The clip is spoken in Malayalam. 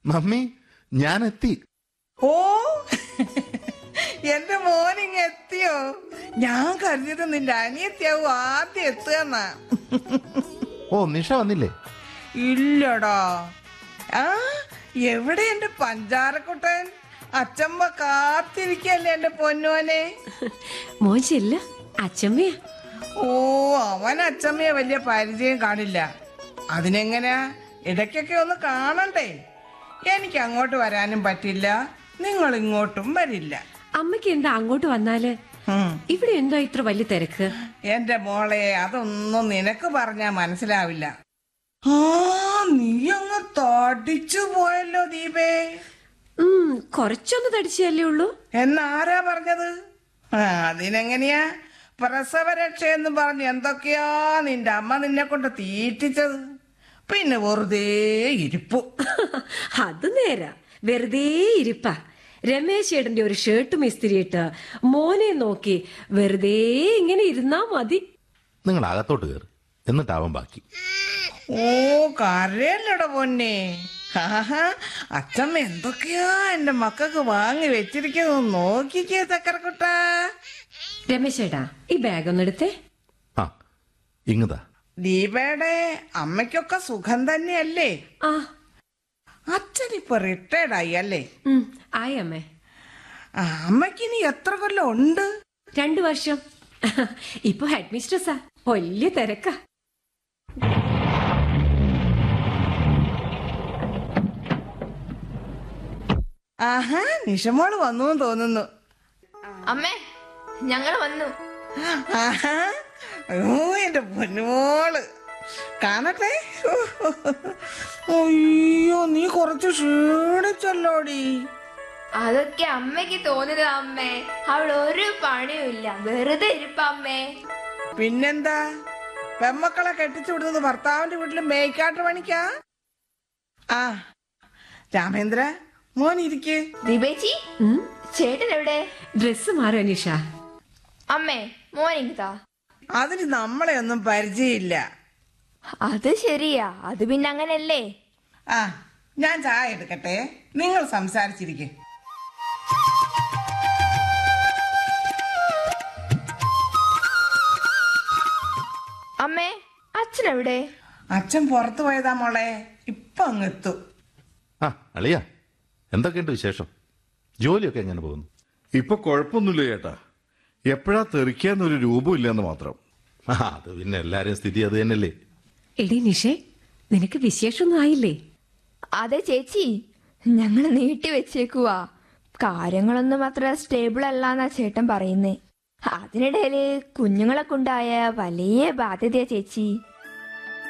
മമ്മി ഞാൻ എത്തി ഓ എന്റെ മോനിങ് എത്തിയോ ഞാൻ കരുതിയത് നിന്റെ അനിയത്തിയാവും ആദ്യം എത്തുകയെന്നാ ഓ നിഷ വന്നില്ലേ ഇല്ലടാ ആ എവിടെ എന്റെ പഞ്ചാരക്കുട്ടൻ അച്ചമ്മ കാത്തിരിക്കല്ലേ എന്റെ പൊന്നോനെ മോശമില്ല അച്ഛമ്മയാ ഓ അവൻ അച്ചമ്മയെ വലിയ പരിചയം കാണില്ല അതിനെങ്ങനെയാ ഇടയ്ക്കൊക്കെ ഒന്ന് കാണണ്ടേ എനിക്ക് അങ്ങോട്ട് വരാനും പറ്റില്ല നിങ്ങൾ ഇങ്ങോട്ടും വരില്ല അമ്മയ്ക്ക് എന്താ അങ്ങോട്ട് വന്നാല് ഉം. ഇവിടെ എന്താ ഇത്ര വലിയ തിരക്ക് എന്റെ മോളെ അതൊന്നും നിനക്ക് പറഞ്ഞാ മനസ്സിലാവില്ല ആ നീ അങ്ങ് തടിച്ചു പോയല്ലോ ദീപേ ഉം കുറച്ചൊന്ന് തടിച്ചല്ലേ ഉള്ളൂ എന്നാരാ പറഞ്ഞത് ആ, അതിനെങ്ങനെയാ പ്രസവരക്ഷയെന്ന് പറഞ്ഞ് എന്തൊക്കെയാ നിന്റെ അമ്മ നിന്നെ കൊണ്ട് തീറ്റിച്ചത് പിന്നെ വെറുതെ ഇരിപ്പു അത് നേരാ വെറുതെ ഇരിപ്പ രമേശ് ഏട്ടന്റെ ഒരു ഷർട്ടും ഇസ്തിരിയിട്ട് മോനെ നോക്കി വെറുതെ ഇങ്ങനെ ഇരുന്നാ മതി നിങ്ങൾ അകത്തോട്ട് കയറി എന്നിട്ടാവാൻ ബാക്കി ഓ കരയല്ലട പൊന്നെ ആഹാ അച്ഛമ്മ എന്തൊക്കെയാ എന്റെ മക്കൾക്ക് വാങ്ങി വെച്ചിരിക്കുന്നത് നോക്കിക്കേ ചക്കരക്കുട്ടാ രമേശ് ഏട്ടാ ഈ ബാഗ് ഒന്ന് എടുത്തേ ആ ഇങ്ങതാ ദീപയുടെ അമ്മയ്ക്കൊക്കെ സുഖം തന്നെയല്ലേ ആ അച്ഛനിപ്പോ റിട്ടയർഡ് ആയി അല്ലേ ഉം ആയി അമ്മേ ആ, അമ്മയ്ക്ക് ഇനി എത്ര കൊല്ലം ഉണ്ട് രണ്ടു വർഷം ഇപ്പൊ ഹെഡ് മിസ്ട്രസ്സാ വലിയ തിരക്കാ ആഹാ നിഷമോള് വന്നു എന്ന് തോന്നുന്നു അമ്മേ ഞങ്ങൾ വന്നു ആഹാ ഓ എന്റെ പൊന്നുമോള് കാണട്ടെ അയ്യോ നീ കുറച്ച് ക്ഷീണിച്ചല്ലോടി അതൊക്കെ അമ്മയ്ക്ക് തോന്നിയത് അമ്മേ അവിടെ ഒരു പണിയുമില്ല വെറുതെ ഇരിപ്പ അമ്മേ പിന്നെന്താ പെമ്മക്കളെ കെട്ടിച്ചു വിടുന്നത് ഭർത്താവിന്റെ വീട്ടിൽ മേയ്ക്കാട്ട് പണിക്കാ ആ രാമേന്ദ്ര മോൻ ഇരിക്ക് ദിബേച്ചി ഉം ചേട്ടൻ എവിടെ ഡ്രസ് മാറോ നിഷ അമ്മേ മോനിങ്ങതാ അതിന് നമ്മളെ ഒന്നും പരിചയമില്ല അത് ശരിയാ അത് പിന്നെ അങ്ങനല്ലേ ആ ഞാൻ ചായ എടുക്കട്ടെ നിങ്ങൾ സംസാരിച്ചിരിക്കെ അമ്മേ അച്ഛൻ എവിടെ അച്ഛൻ പുറത്തു പോയതാ മോളെ ഇപ്പൊ അങ്ങ് എത്തും ആ അളിയ എന്തൊക്കെയുണ്ട് വിശേഷം ജോലിയൊക്കെ എങ്ങനെ പോകുന്നു ഇപ്പൊ കുഴപ്പമൊന്നുമില്ല ചേട്ടാ എപ്പോഴാ തെറിക്കാന്നൊരു രൂപമില്ലെന്ന് മാത്രം ആ അത് പിന്നെ എല്ലാരെയും സ്ഥിതി അത് തന്നെയല്ലേ എടി നിഷേ നിനക്ക് വിശേഷമൊന്നും ആയില്ലേ അതെ ചേച്ചി ഞങ്ങൾ നീട്ടി വെച്ചേക്കുവാ കാര്യങ്ങളൊന്നും അത്ര സ്റ്റേബിൾ അല്ലാന്നാ ചേട്ടൻ പറയുന്നേ അതിനിടയില് കുഞ്ഞുങ്ങളെ കൊണ്ടായ വലിയ ബാധ്യതയാ ചേച്ചി